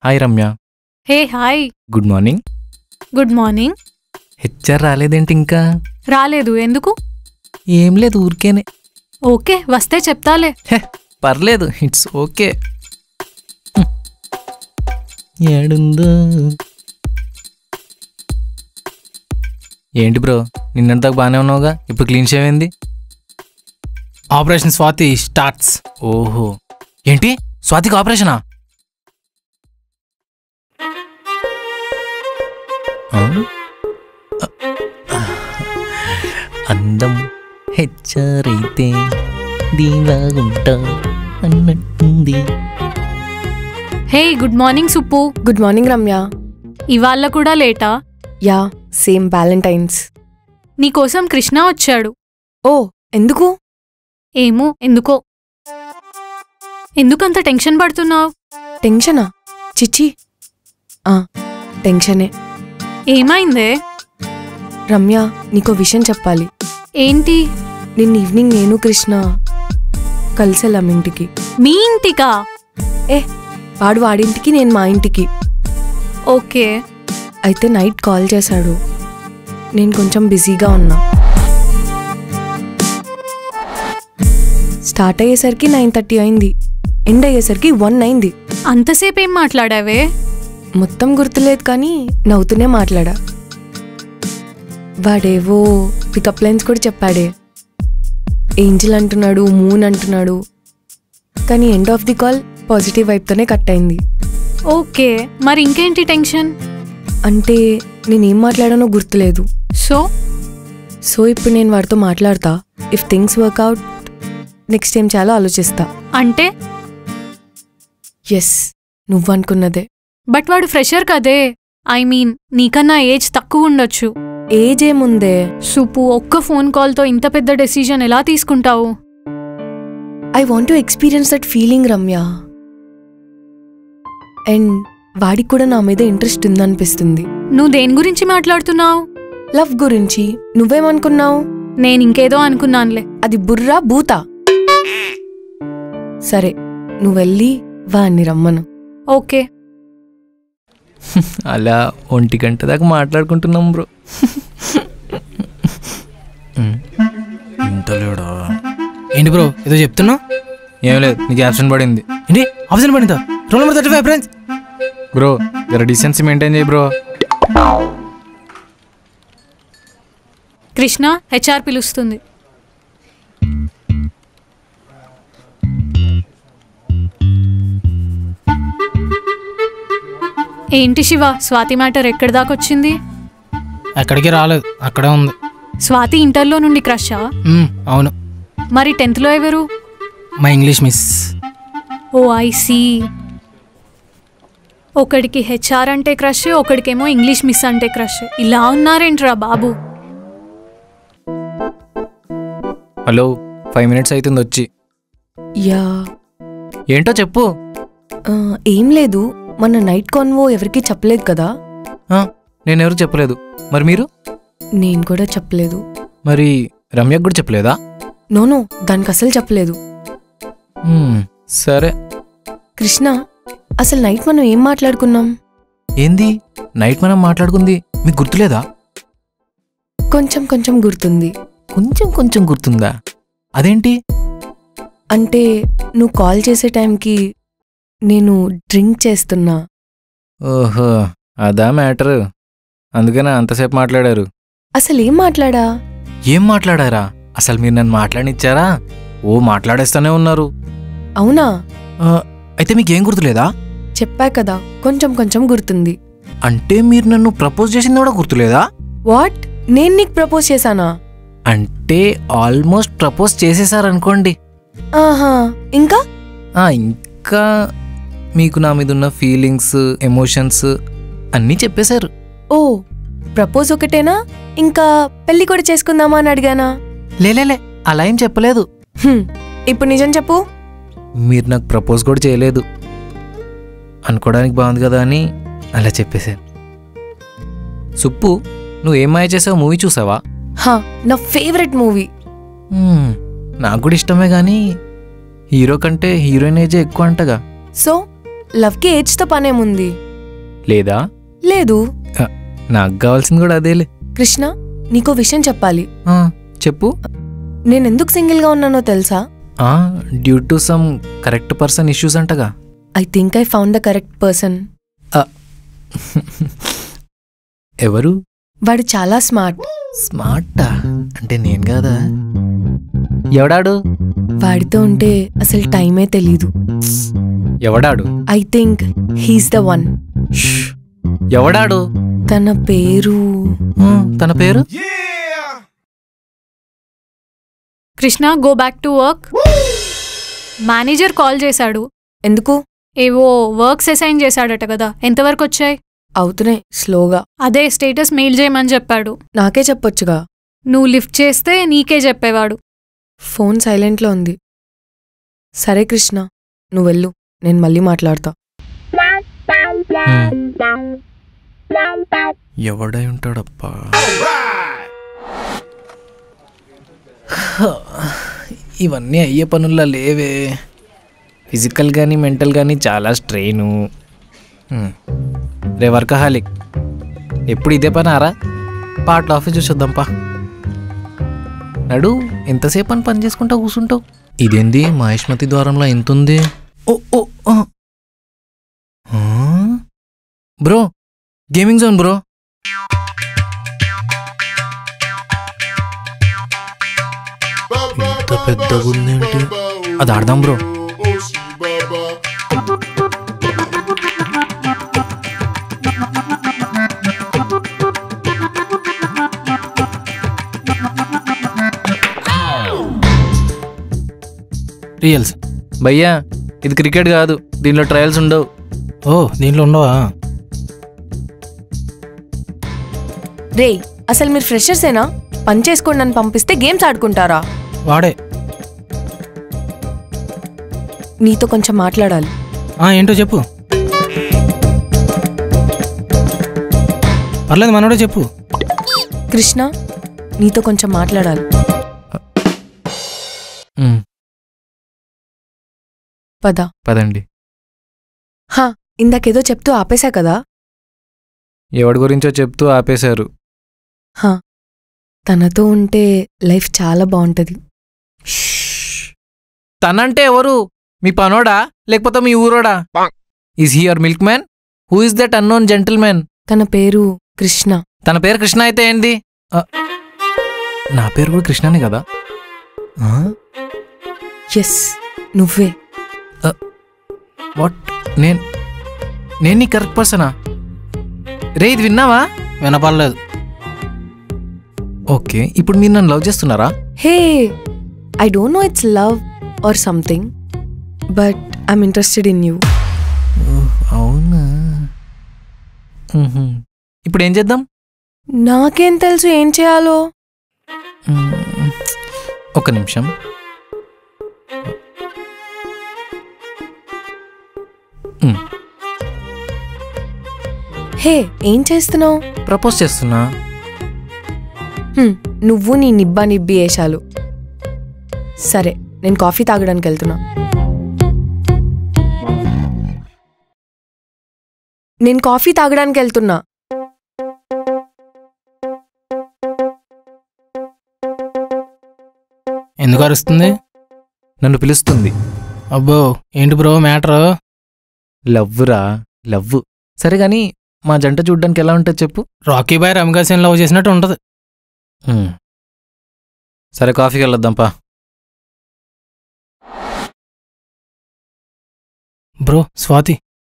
Hi Ramya hey hi good morning good morning HR రాలేదేంటి ఇంకా రాలేదు ఎందుకు ఏం లేదు ఊరికేనే ఓకే వస్తే చెప్తాలే హే పర్లేదు ఇట్స్ ఓకే ఏడుందో ఏంటి బ్రో నిన్నంతకు బాగానే ఉన్నావుగా ఇప్పుడు క్లీన్ షేవ్ ఏంది ఆపరేషన్ స్వాతి స్టార్ట్స్ ఓహో ఏంటి స్వాతికి ఆపరేషనా ఆ? అందం హెచ్చరైతే దీలాగుంటా అన్నట్టుంది hey good morning Suppu good morning Ramya ఇవాళ కూడా లేటా యా సేమ్ వ్యాలంటైన్స్ నీకోసం కృష్ణ వచ్చాడు ఓ ఎందుకు ఏమో ఎందుకో ఎందుకంత టెన్షన్ పడుతున్నావు టెన్షనా చిచ్చి ఆ టెన్షనే ఏమైందే రమ్య నీకో విషయం చెప్పాలి ఏంటి నిన్న ఈవినింగ్ నేను కృష్ణ కలిసి వెళ్ళాం ఇంటికి మీ ఇంటికా ఏ వాడు వాడింటికి నేను మా ఇంటికి ఓకే అయితే నైట్ కాల్ చేశాడు నేను కొంచెం బిజీగా ఉన్నా స్టార్ట్ అయ్యేసరికి నైన్ థర్టీ అయింది ఎండ్ అయ్యేసరికి వన్ అయింది అంతసేపు ఏం మాట్లాడావే మొత్తం గుర్తులేదు కానీ నవ్వుతూనే మాట్లాడా వాడేవో పికప్ లైన్స్ కూడా చెప్పాడే ఏంజిల్ అంటున్నాడు మూన్ అంటున్నాడు కానీ end of the call positive వైపుతోనే కట్ అయింది ఓకే మరి ఇంకేంటి టెన్షన్ అంటే నేనేం మాట్లాడానో గుర్తులేదు సో సో ఇప్పుడు నేను వాడితో మాట్లాడతా ఇఫ్ థింగ్స్ వర్కౌట్ నెక్స్ట్ ఏం చేయాలో ఆలోచిస్తా అంటే ఎస్ నువ్వనుకున్నదే బట్ వాడు ఫ్రెషర్ కదే ఐ మీన్ నీకన్నా ఏజ్ తక్కువ ఉండొచ్చు ఏజ్ ఏముందే సుపు ఒక్క ఫోన్ కాల్తో ఇంత పెద్ద డెసిజన్ ఎలా తీసుకుంటావు I want to experience that feeling Ramya and వాడికి కూడా నా మీద ఇంట్రెస్ట్ ఉందనిపిస్తుంది నువ్వు దేని గురించి మాట్లాడుతున్నావు లవ్ గురించి నువ్వేమనుకున్నావు నేను ఇంకేదో అనుకున్నానులే అది బుర్రా బూత సరే నువ్వెళ్ళి వాణ్ణి రమ్మను ఓకే అలా ఒంటి గంట దాకా మాట్లాడుకుంటున్నాం బ్రో ఇంతలేడా ఏంటి బ్రో ఏదో చెప్తున్నావు ఏం లేదు నీకు యాబ్సెంట్ పడింది ఏంటి ఆప్షన్ పడిందా roll number thirty five friends bro జర డీసెన్సీ మెయింటైన్ చేయి బ్రో కృష్ణ హెచ్ఆర్ పిలుస్తుంది ఏంటి శివ స్వాతి మ్యాటర్ ఎక్కడి దాకా వచ్చింది ఎక్కడికి రాలేదు అక్కడే ఉంది స్వాతి ఇంటర్లో నుండి క్రషా మ్మ్, అవును మరి టెన్త్లో ఎవరు మా English miss oh I see ఒకడికి హెచ్ఆర్ అంటే క్రష్ ఒకడికేమో ఇంగ్లీష్ మిస్ అంటే క్రష్ ఇలా ఉన్నారేంట్రా బాబు హలో ఫైవ్ మినిట్స్ అవుతుంది వచ్చి యా ఏంటో చెప్పు ఆ, ఏం లేదు మన నైట్ కాన్వో ఎవరికీ చెప్పలేదు కదా ఆ, నేనెవరు చెప్పలేదు మరి మీరు నేను కూడా చెప్పలేదు మరి రమ్యకు కూడా చెప్పలేదా నోనో దానికి అసలు చెప్పలేదు హ్మ్, సరే కృష్ణ అసలు నైట్ మనం ఏం మాట్లాడుకున్నాం ఏంది నైట్ మనం మాట్లాడుకుంది మీకు గుర్తులేదా కొంచెం కొంచెం గుర్తుంది కొంచెం కొంచెం గుర్తుందా అదేంటి అంటే నువ్వు కాల్ చేసే టైంకి నేను డ్రింక్ చేస్తున్నా ఓహో అదా మ్యాటర్ అందుకనే అంతసేపు మాట్లాడారు అసలు ఏం మాట్లాడా ఏం మాట్లాడారా అసలు మీరు నన్ను మాట్లాడినిచ్చారా ఓ మాట్లాడేస్తూనే ఉన్నారు అవునా ఆ, అయితే మీకేం గుర్తులేదా చెప్పా కదా కొంచెం కొంచెం గుర్తుంది అంటే మీరు నన్ను ప్రపోజ్ చేసింది కూడా గుర్తులేదా వాట్ నేను నీకు ప్రపోజ్ చేశానా అంటే ఆల్మోస్ట్ ప్రపోజ్ చేసేసారనుకోండి ఆహా ఇంకా ఆ, ఇంకా మీకు నా మీద ఉన్న ఫీలింగ్స్ ఎమోషన్స్ అన్నీ చెప్పేశారు ఓ ప్రపోజ్ ఒకటేనా ఇంకా పెళ్లి కూడా చేసుకుందామా అని అడిగానా లేలేలే అలా ఏం చెప్పలేదు హ్మ్, ఇప్పుడు నిజం చెప్పు మీరు నాకు ప్రపోజ్ కూడా చేయలేదు అనుకోవడానికి బాగుంది కదా అని అలా చెప్పేశాను సుప్పు నువ్వు ఏం మాయ చేసావు మూవీ చూసావా హా నా ఫేవరెట్ మూవీ మ్మ్, నాకు కూడా ఇష్టమే కానీ హీరో కంటే హీరోయిన్ ఏజే ఎక్కువ అంటగా సో లవ్కి ఏజ్తో పనేముంది లేదా లేదు ఆ, నాకు కావాల్సింది కూడా అదేలే కృష్ణ నీకో విషయం చెప్పాలి ఆ, చెప్పు నేను ఎందుకు సింగిల్గా ఉన్నానో తెలుసా due to some correct person issues అంటగా I think I found the correct person ఎవరు వాడు చాలా స్మార్ట్ స్మార్టా అంటే నేను కాదా ఎవడాడు వాడితో ఉంటే అసలు టైమే తెలీదు ఎవడాడు I think he's the one ష్. ఎవడాడు తన పేరు ఆ, తన పేరు Krishna go back to work manager call చేశాడు ఎందుకు ఏవో వర్క్స్ అసైన్ చేశాడట కదా ఎంతవరకు వచ్చాయి అవుతున్నాయి స్లోగా అదే స్టేటస్ మెయిల్ చేయమని చెప్పాడు నాకే చెప్పొచ్చుగా నువ్వు లిఫ్ట్ చేస్తే నీకే చెప్పేవాడు ఫోన్ సైలెంట్లో ఉంది సరే కృష్ణ నువ్వు వెళ్ళు నేను మళ్ళీ మాట్లాడతా ఎవడై ఉంటాడప్పా ఇవన్నీ అయ్యే పనుల్లో లేవే ఫిజికల్ కానీ మెంటల్ కానీ చాలా స్ట్రెయిను హ్మ్. రే వర్కహాలిక్ ఎప్పుడు ఇదే పని ఆరా పాటల ఆఫీస్ చూసొద్దాంపా నడు ఎంతసేపు అని పని చేసుకుంటా కూర్చుంటావు ఇదేంది మహేష్మతి ద్వారంలో ఎంత ఉంది ఓ ఓ ఆ. ఆ? బ్రో గేమింగ్ జోన్ బ్రో ఇంత పెద్దగా ఉందేంటి అది ఆడదాం బ్రో రియల్స్ భయ్యా ఇది క్రికెట్ కాదు దీనిలో ట్రయల్స్ ఉండవు ఓ దీంట్లో ఉండవా రే అసలు మీరు ఫ్రెషర్సేనా పని చేసుకోండి నన్ను పంపిస్తే గేమ్స్ ఆడుకుంటారా వాడే నీతో కొంచెం మాట్లాడాలి ఆ, ఏంటో చెప్పు పర్లేదు మనోడే చెప్పు కృష్ణ నీతో కొంచెం మాట్లాడాలి ఉమ్, పద పదండి హా ఇందాకేదో చెప్తూ ఆపేశా కదా ఎవడి గురించో చెప్తూ ఆపేశారు హా తనతో ఉంటే లైఫ్ చాలా బాగుంటది తనంటే ఎవరు మీ పనోడా లేకపోతే మీ ఊరోడా is here milkman who is that unknown gentleman తన పేరు కృష్ణ తన పేరు కృష్ణ అయితే ఏంది ఆ, నా పేరు కూడా కృష్ణనే కదా ఆ? ఎస్ నువ్వే వాట్ నేను నేను నీ కరెక్ట్ పర్సనా రే ఇది విన్నావా వినపడలేదు ఓకే ఇప్పుడు మీరు నన్ను లవ్ చేస్తున్నారా hey I don't know it's love or something but I'm interested in you oh, అవునా మ్హూ. ఇప్పుడు ఏం చేద్దాం నాకేం తెలుసు ఏం చేయాలో మ్మ్. ఒక్క నిమిషం మ్మ్. హే ఏం చేస్తున్నావు ప్రపోజ్ చేస్తున్నా నువ్వు నీ నిబ్బా నిబ్బి వేషాలు సరే నేను కాఫీ తాగడానికి వెళ్తున్నా నేను కాఫీ తాగడానికి వెళ్తున్నా ఎందుకు అరుస్తుంది నన్ను పిలుస్తుంది అబ్బో ఏంటి బ్రో మ్యాటర్ లవ్వురా లవ్వు సరే కానీ మా జంట చూడ్డానికి ఎలా ఉంటుంది చెప్పు రాకీ బాయ్ రమగాసేన్ లవ్ చేసినట్టు ఉంటది మ్మ్. సరే కాఫీకి వెళ్ళొద్దాంపా బ్రో స్వాతి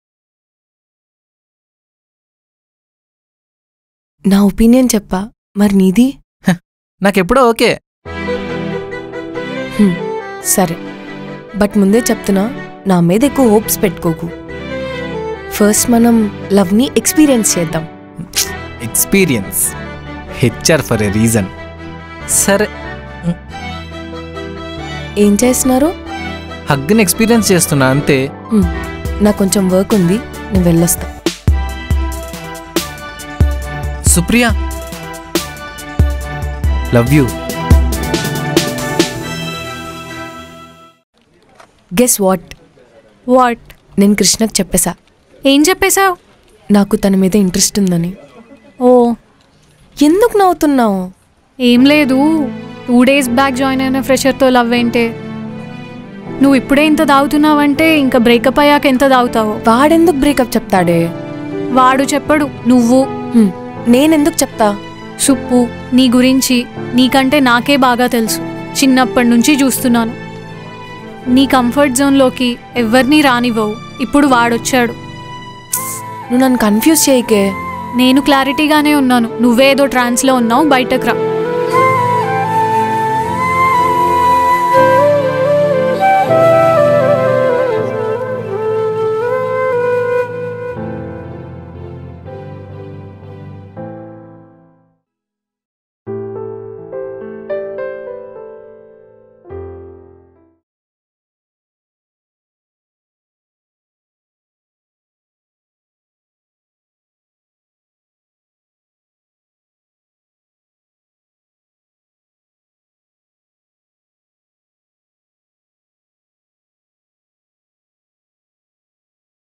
నా ఒపీనియన్ చెప్పా మరి నీది నాకెప్పుడో ఓకే హ్మ్, సరే బట్ ముందే చెప్తున్నా నా మీద ఎక్కువ హోప్స్ పెట్టుకోకు ఫస్ట్ మనం లవ్ని ఎక్స్పీరియన్స్ చేద్దాం experience HR for a reason సరే ఏం చేస్తున్నారు హగ్ని ఎక్స్పీరియన్స్ చేస్తున్నా అంతే హ్మ్, నాకు కొంచెం వర్క్ ఉంది నేను వెళ్ళొస్తా Supriya love you guess what what నేను కృష్ణకు చెప్పేశా ఏం చెప్పేశావు నాకు తన మీద ఇంట్రెస్ట్ ఉందని ఓ ఎందుకు నవ్వుతున్నావు ఏం లేదు టూ డేస్ బ్యాక్ జాయిన్ అయిన ఫ్రెషర్తో లవ్ ఏంటే నువ్వు ఇప్పుడే ఇంత తాగుతున్నావంటే ఇంకా బ్రేకప్ అయ్యాక ఎంత తాగుతావో వాడెందుకు బ్రేకప్ చెప్తాడే వాడు చెప్పడు నువ్వు హ్మ్, నేనెందుకు చెప్తా సుప్పు నీ గురించి నీకంటే నాకే బాగా తెలుసు చిన్నప్పటి నుంచి చూస్తున్నాను నీ కంఫర్ట్ జోన్లోకి ఎవరినీ రానివ్వవు ఇప్పుడు వాడొచ్చాడు నువ్వు నన్ను కన్ఫ్యూజ్ చేయకే నేను క్లారిటీగానే ఉన్నాను నువ్వేదో ట్రాన్స్లో ఉన్నావు బయటకు రా